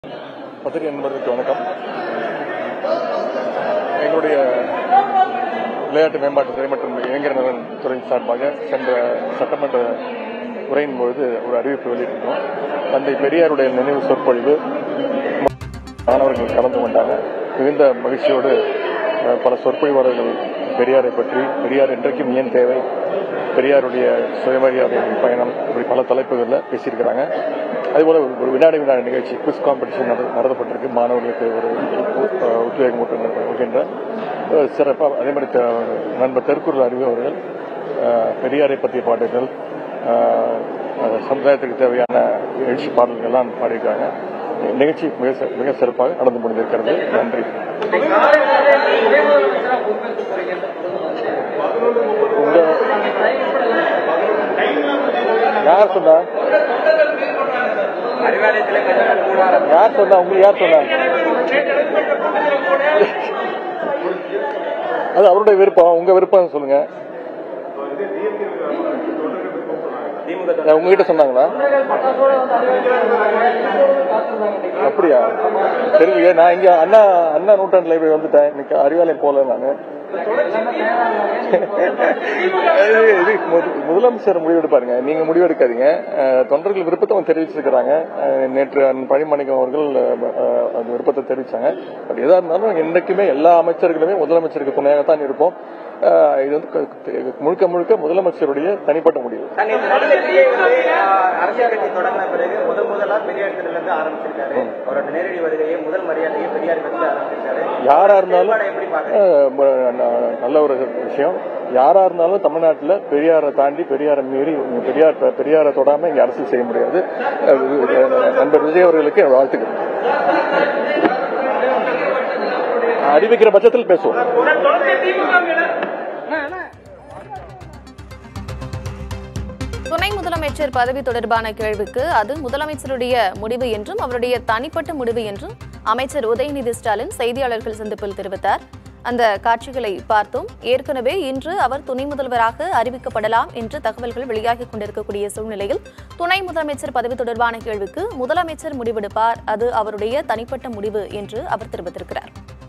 பத்திரிகை நண்பர்களுக்கு வணக்கம் எங்களுடைய விளையாட்டு மேம்பாட்டுத்துறை மற்றும் இளைஞர் நலன் துறை சார்பாக சென்ற சட்டமன்ற உரையின் பொழுது ஒரு அறிவிப்பு வெளியிட்டிருந்தோம் தந்தை பெரியாருடைய நினைவு சொற்பொழிவு மாணவர்கள் கலந்து கொண்டாங்க மிகுந்த மகிழ்ச்சியோடு அஹ், பல சொற்பொழிவாளர்கள் பெரியாரை பற்றி பெரியார் இன்றைக்கும் ஏன் தேவை பெரியாருடைய சுயமரியாதை பயணம் இப்படி பல தலைப்புகளில் பேசியிருக்கிறாங்க அதேபோல ஒரு- ஒரு வினாடி வினாடி நிகழ்ச்சி குவிஸ் காம்படிஷன் நடத்தப்பட்டிருக்கு மாணவர்களுக்கு ஒரு உ- அஹ், உத்வேகம் ஊட்டுகின்ற அஹ், சிறப்பாக அதே மாதிரி த- நண்பர் தெற்குறள் அறிவு அவர்கள் அஹ், பெரியாரை பற்றிய பாடல்கள் அஹ், அஹ், சமுதாயத்துக்கு தேவையான எழுச்சி பாடல்கள்லாம் பாடியிருக்காங்க நிகழ்ச்சி மிக சி- மிக சிறப்பாக நடந்து முடிந்திருக்கிறது நன்றி உங்க யார் சொன்னா அறிவாலயத்தில் பெண்கள் கூடாரம் யார் சொன்னா உங்களுக்கு யார் சொன்னா அது அவருடைய விருப்பம் உங்க விருப்பம் சொல்லுங்க திமுக அஹ் உங்ககிட்ட சொன்னாங்களா அப்படியா தெரியலையே நான் இங்க அண்ணா அண்ணா நூற்றாண்டு லைப்ரரி வந்துட்டேன் இன்னைக்கு அறிவாலயம் போல நானு இது இது முத- முதலமைச்சர் முடிவெடுப்பாருங்க நீங்க முடிவெடுக்காதீங்க அஹ், தொண்டர்கள் விருப்பத்தை அவங்க தெரிவிச்சிருக்கிறாங்க அஹ், நேற்று அண்ணன் பழிமணிக்கம் அவர்கள் அஹ், அஹ், அந்த விருப்பத்தை தெரிவிச்சாங்க பட் எதா இருந்தாலும் என்றைக்குமே எல்லா அமைச்சர்களுமே முதலமைச்சருக்கு துணையாகத்தான் இருப்போம் அஹ், இது வந்து க- முழுக்க முழுக்க முதலமைச்சருடைய தனிப்பட்ட முடிவு தன்னை நடுநிலையே வந்து ஆஹ், அரசியல் கட்சி தொடங்கின பிறகு முதல் முதலா பெரியார் திடல்ல இருந்து ஆரம்பிச்சிருக்காரு அவரோட நேரடி வருகையை முதல் மரியாதையை பெரியார் வச்சு ஆரம்பிச்சிருக்காரு யாரா இருந்தாலும் செயல்பாடை எப்படி பாக்குறீங்க அஹ், ம- ந- நல்ல ஒரு விஷயம் யாரா இருந்தாலும் தமிழ்நாட்டில் பெரியாரை தாண்டி பெரியாரை மீறி இங்க பெரியார் பெரியாரை தொடாம இங்க அரசியல் செய்ய முடியாது அஹ், அஹ், நண்பர் விஜய் அவர்களுக்கு என் வாழ்த்துக்கள் அறிவிக்கிற பட்சத்தில் பேசுவோம் துணை முதலமைச்சர் பதவி தொடர்பான கேள்விக்கு அது முதலமைச்சருடைய முடிவு என்றும் அவருடைய தனிப்பட்ட முடிவு என்றும் அமைச்சர் உதயநிதி ஸ்டாலின் செய்தியாளர்கள் சந்திப்பில் தெரிவித்தார் அந்த காட்சிகளை பார்த்தோம் ஏற்கனவே இன்று அவர் துணை முதல்வராக அறிவிக்கப்படலாம் என்று தகவல்கள் வெளியாகிக் கொண்டிருக்கக்கூடிய சூழ்நிலையில் துணை முதலமைச்சர் பதவி தொடர்பான கேள்விக்கு முதலமைச்சர் முடிவெடுப்பார் அது அவருடைய தனிப்பட்ட முடிவு என்று அவர் தெரிவித்திருக்கிறார்